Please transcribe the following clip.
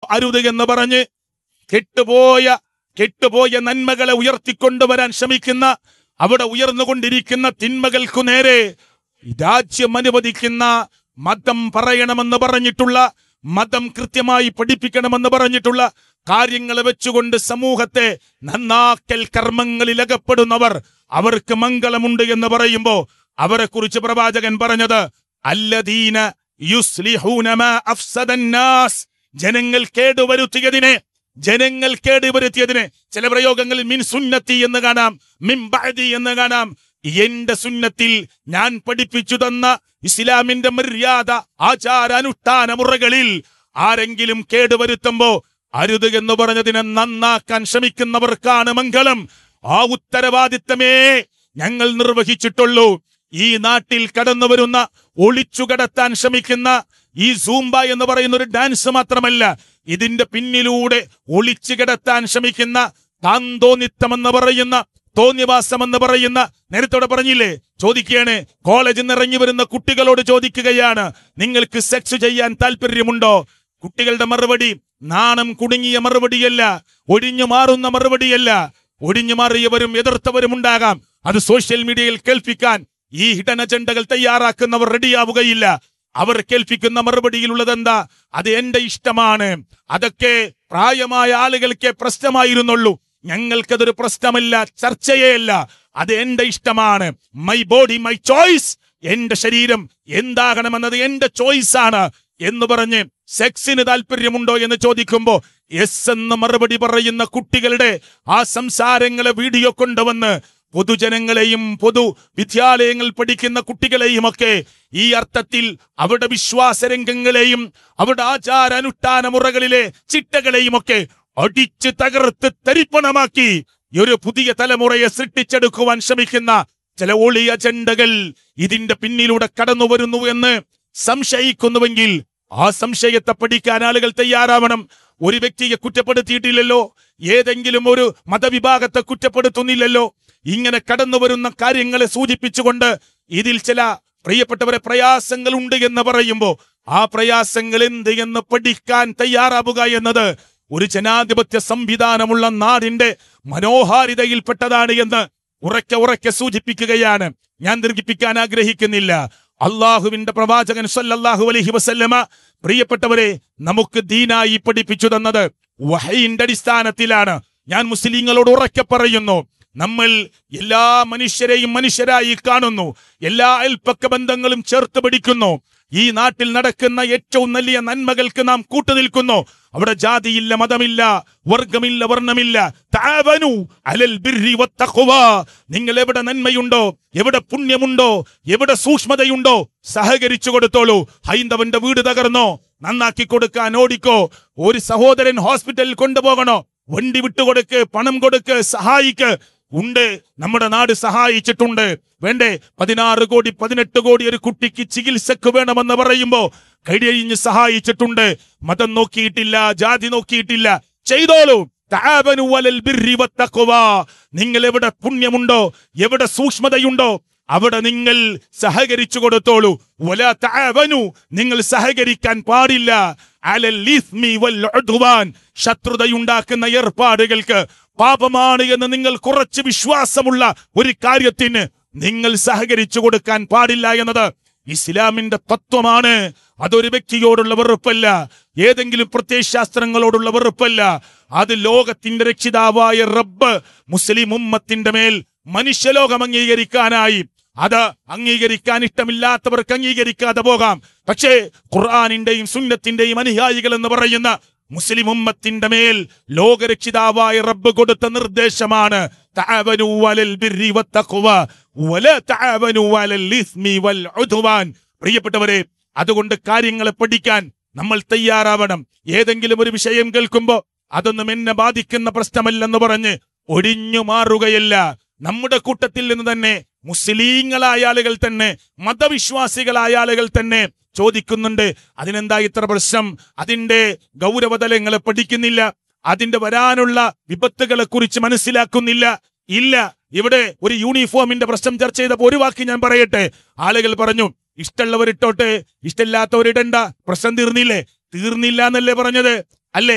അരുത് എന്ന് പറഞ്ഞ് കെട്ടുപോയ കെട്ടുപോയ നന്മകളെ ഉയർത്തിക്കൊണ്ടുവരാൻ ശ്രമിക്കുന്ന അവിടെ ഉയർന്നുകൊണ്ടിരിക്കുന്ന തിന്മകൾക്കു നേരെ രാജ്യം അനുവദിക്കുന്ന മതം പറയണമെന്ന് പറഞ്ഞിട്ടുള്ള മതം കൃത്യമായി പഠിപ്പിക്കണമെന്ന് പറഞ്ഞിട്ടുള്ള കാര്യങ്ങൾ വെച്ചുകൊണ്ട് സമൂഹത്തെ നന്നാക്കൽ കർമ്മങ്ങളിൽ അകപ്പെടുന്നവർ അവർക്ക് മംഗളമുണ്ട് എന്ന് പറയുമ്പോ അവരെ കുറിച്ച് പ്രവാചകൻ പറഞ്ഞത് അല്ലദീന യുസ്ലിഹൂന മാ അഫ്സദന്നാസ് ജനങ്ങൾ കേടുവരുത്തിയതിനെ ജനങ്ങൾ കേടുവരുത്തിയതിനെ ചില പ്രയോഗങ്ങളിൽ മിൻ സുന്നത്തി എന്ന് കാണാം മിൻ ബഅദി എന്ന് കാണാം എന്റെ സുന്നത്തിൽ ഞാൻ പഠിപ്പിച്ചു തന്ന ഇസ്ലാമിന്റെ മര്യാദ ആചാര അനുഷ്ഠാന മുറകളിൽ ആരെങ്കിലും കേടുവരുത്തുമ്പോ അരുത് എന്ന് പറഞ്ഞതിനെ നന്നാക്കാൻ ശ്രമിക്കുന്നവർക്കാണ് മംഗളം ആ ഉത്തരവാദിത്തമേ ഞങ്ങൾ നിർവഹിച്ചിട്ടുള്ളൂ ഈ നാട്ടിൽ കടന്നു വരുന്ന ഒളിച്ചു കടത്താൻ ശ്രമിക്കുന്ന ഈ സൂംബ എന്ന് പറയുന്ന ഒരു ഡാൻസ് മാത്രമല്ല ഇതിന്റെ പിന്നിലൂടെ ഒളിച്ചു കിടത്താൻ ശ്രമിക്കുന്ന താന്തോന്നിത്തമെന്ന് പറയുന്ന തോന്നിവാസമെന്ന് പറയുന്ന നേരത്തോടെ പറഞ്ഞില്ലേ ചോദിക്കുകയാണ് കോളേജിൽ നിന്ന് ഇറങ്ങി വരുന്ന കുട്ടികളോട് ചോദിക്കുകയാണ് നിങ്ങൾക്ക് സെക്സ് ചെയ്യാൻ താല്പര്യമുണ്ടോ കുട്ടികളുടെ മറുപടി നാണം കുടുങ്ങിയ മറുപടിയല്ല ഒഴിഞ്ഞു മാറുന്ന മറുപടിയല്ല ഒഴിഞ്ഞു മാറിയവരും എതിർത്തവരും ഉണ്ടാകാം അത് സോഷ്യൽ മീഡിയയിൽ കേൾപ്പിക്കാൻ ഈ ഹിഡൻ അജണ്ടകൾ തയ്യാറാക്കുന്നവർ റെഡിയാവുകയില്ല അവർ കേൾപ്പിക്കുന്ന മറുപടിയിലുള്ളത് എന്താ അത് എന്റെ ഇഷ്ടമാണ് അതൊക്കെ പ്രായമായ ആളുകൾക്ക് പ്രശ്നമായിരുന്നുള്ളൂ ഞങ്ങൾക്കതൊരു പ്രശ്നമല്ല ചർച്ചയേ അത് എന്റെ ഇഷ്ടമാണ് മൈ ബോഡി മൈ ചോയ്സ് എന്റെ ശരീരം എന്താകണമെന്നത് എന്റെ ചോയ്സ് ആണ് എന്ന് പറഞ്ഞ് സെക്സിന് താല്പര്യമുണ്ടോ എന്ന് ചോദിക്കുമ്പോ എസ് എന്ന് മറുപടി പറയുന്ന കുട്ടികളുടെ ആ സംസാരങ്ങളെ വീഡിയോ കൊണ്ടുവന്ന് പൊതുജനങ്ങളെയും പൊതു വിദ്യാലയങ്ങളിൽ പഠിക്കുന്ന കുട്ടികളെയും ഒക്കെ ഈ അർത്ഥത്തിൽ അവരുടെ വിശ്വാസരംഗങ്ങളെയും അവരുടെ ആചാര അനുഷ്ഠാന മുറകളിലെ ചിട്ടകളെയും ഒക്കെ അടിച്ച് തകർത്ത് തരിപ്പണമാക്കി ഈ ഒരു പുതിയ തലമുറയെ സൃഷ്ടിച്ചെടുക്കുവാൻ ശ്രമിക്കുന്ന ചില ഒളി അജണ്ടകൾ ഇതിന്റെ പിന്നിലൂടെ കടന്നു വരുന്നു എന്ന് സംശയിക്കുന്നുവെങ്കിൽ ആ സംശയത്തെ പഠിക്കാൻ ആളുകൾ തയ്യാറാവണം ഒരു വ്യക്തിയെ കുറ്റപ്പെടുത്തിയിട്ടില്ലല്ലോ ഏതെങ്കിലും ഒരു മതവിഭാഗത്തെ കുറ്റപ്പെടുത്തുന്നില്ലല്ലോ ഇങ്ങനെ കടന്നു വരുന്ന കാര്യങ്ങളെ സൂചിപ്പിച്ചുകൊണ്ട് ഇതിൽ ചില പ്രിയപ്പെട്ടവരെ പ്രയാസങ്ങൾ ഉണ്ട് എന്ന് പറയുമ്പോൾ ആ പ്രയാസങ്ങൾ എന്ത് എന്ന് പഠിക്കാൻ തയ്യാറാവുക എന്നത് ഒരു ജനാധിപത്യ സംവിധാനമുള്ള നാടിന്റെ മനോഹാരിതയിൽപ്പെട്ടതാണ് എന്ന് ഉറക്കെ ഉറക്കെ സൂചിപ്പിക്കുകയാണ് ഞാൻ ദീർഘിപ്പിക്കാൻ ആഗ്രഹിക്കുന്നില്ല അള്ളാഹുവിന്റെ പ്രവാചകൻ സല്ലല്ലാഹു അലൈഹി വസല്ലമ പ്രിയപ്പെട്ടവരെ നമുക്ക് ദീനായി പഠിപ്പിച്ചു തന്നത് വഹയിന്റെ അടിസ്ഥാനത്തിലാണ് ഞാൻ മുസ്ലിങ്ങളോട് ഉറക്കെ പറയുന്നു നമ്മൾ എല്ലാ മനുഷ്യരെയും മനുഷ്യരായി കാണുന്നു എല്ലാ അയൽപ്പക്ക ബന്ധങ്ങളും ചേർത്ത് പിടിക്കുന്നു ഈ നാട്ടിൽ നടക്കുന്ന ഏറ്റവും വലിയ നന്മകൾക്ക് നാം കൂട്ടുനിൽക്കുന്നു അവിടെ ജാതിയില്ല മതമില്ല വർഗമില്ല വർണ്ണമില്ല താവനു അലൽ ബിർരി വത്തഖ്വ. നിങ്ങൾ എവിടെ നന്മയുണ്ടോ എവിടെ പുണ്യമുണ്ടോ എവിടെ സൂക്ഷ്മതയുണ്ടോ സഹകരിച്ചു കൊടുത്തോളൂ ഹൈന്ദവന്റെ വീട് തകർന്നോ നന്നാക്കി കൊടുക്കാൻ ഓടിക്കോ ഒരു സഹോദരൻ ഹോസ്പിറ്റലിൽ കൊണ്ടുപോകണോ വണ്ടി വിട്ടുകൊടുക്ക് പണം കൊടുക്ക് സഹായിക്ക് ഉണ്ട് നമ്മുടെ നാട് സഹായിച്ചിട്ടുണ്ട് വേണ്ടേ പതിനാറ് കോടി പതിനെട്ട് കോടി ഒരു കുട്ടിക്ക് ചികിത്സക്ക് വേണമെന്ന് പറയുമ്പോ കൈയഴിഞ്ഞ് സഹായിച്ചിട്ടുണ്ട് മതം നോക്കിയിട്ടില്ല ജാതി നോക്കിയിട്ടില്ല ചെയ്തോളൂ തആവനു വലൽ ബിർരി വത്തഖ്വ. നിങ്ങൾ എവിടെ പുണ്യമുണ്ടോ എവിടെ സൂക്ഷ്മതയുണ്ടോ അവിടെ നിങ്ങൾ സഹകരിച്ചു കൊടുത്തോളൂ വല തആവനു നിങ്ങൾ സഹകരിക്കാൻ പാടില്ല അലൽ ഇസ്മി വൽ ഉദ്വാൻ ശത്രുതയുണ്ടാക്കുന്ന ഏർപ്പാടുകൾക്ക് പാപമാണ് എന്ന് നിങ്ങൾ കുറച്ച് വിശ്വാസമുള്ള ഒരു കാര്യത്തിന് നിങ്ങൾ സഹകരിച്ചു കൊടുക്കാൻ പാടില്ല എന്നത് ഇസ്ലാമിന്റെ തത്വമാണ് അതൊരു വ്യക്തിയോടുള്ള വെറുപ്പല്ല ഏതെങ്കിലും പ്രത്യയശാസ്ത്രങ്ങളോടുള്ള വെറുപ്പല്ല അത് ലോകത്തിന്റെ രക്ഷിതാവായ റബ്ബ് മുസ്ലിം ഉമ്മത്തിന്റെ മേൽ മനുഷ്യലോകം അംഗീകരിക്കാനായി അത് അംഗീകരിക്കാൻ ഇഷ്ടമില്ലാത്തവർക്ക് അംഗീകരിക്കാതെ പോകാം പക്ഷേ ഖുർആാനിന്റെയും സുന്നത്തിന്റെയും അനുയായികൾ എന്ന് പറയുന്ന മുസ്ലിം ഉമ്മത്തിന്റെ മേൽ ലോകരക്ഷിതാവായ റബ്ബ് കൊടുത്ത നിർദ്ദേശമാണ് തഅവനു വലൽ ബിർരി വത്തഖ്വ വല തഅവനു വലൽ ഇസ്മി വൽ ഉദ്വാൻ പ്രിയപ്പെട്ടവരെ അതുകൊണ്ട് കാര്യങ്ങളെ പഠിക്കാൻ നമ്മൾ തയ്യാറാവണം ഏതെങ്കിലും ഒരു വിഷയം കേൾക്കുമ്പോ അതൊന്നും എന്നെ ബാധിക്കുന്ന പ്രശ്നമല്ലെന്ന് പറഞ്ഞ് ഒഴിഞ്ഞു മാറുകയല്ല നമ്മുടെ കൂട്ടത്തിൽ നിന്ന് തന്നെ മുസ്ലിങ്ങളായ ആളുകൾ തന്നെ മതവിശ്വാസികളായ ആളുകൾ തന്നെ ചോദിക്കുന്നുണ്ട് അതിനെന്താ ഇത്ര പ്രശ്നം അതിന്റെ ഗൗരവതലങ്ങളെ പഠിക്കുന്നില്ല അതിന്റെ വരാനുള്ള വിപത്തുകളെ കുറിച്ച് മനസ്സിലാക്കുന്നില്ല ഇല്ല ഇവിടെ ഒരു യൂണിഫോമിന്റെ പ്രശ്നം ചർച്ച ചെയ്തപ്പോ ഒരു വാക്ക് ഞാൻ പറയട്ടെ ആളുകൾ പറഞ്ഞു ഇഷ്ടമുള്ളവരിട്ടോട്ടെ ഇഷ്ടമില്ലാത്തവരിടണ്ട പ്രശ്നം തീർന്നില്ലേ തീർന്നില്ല എന്നല്ലേ പറഞ്ഞത്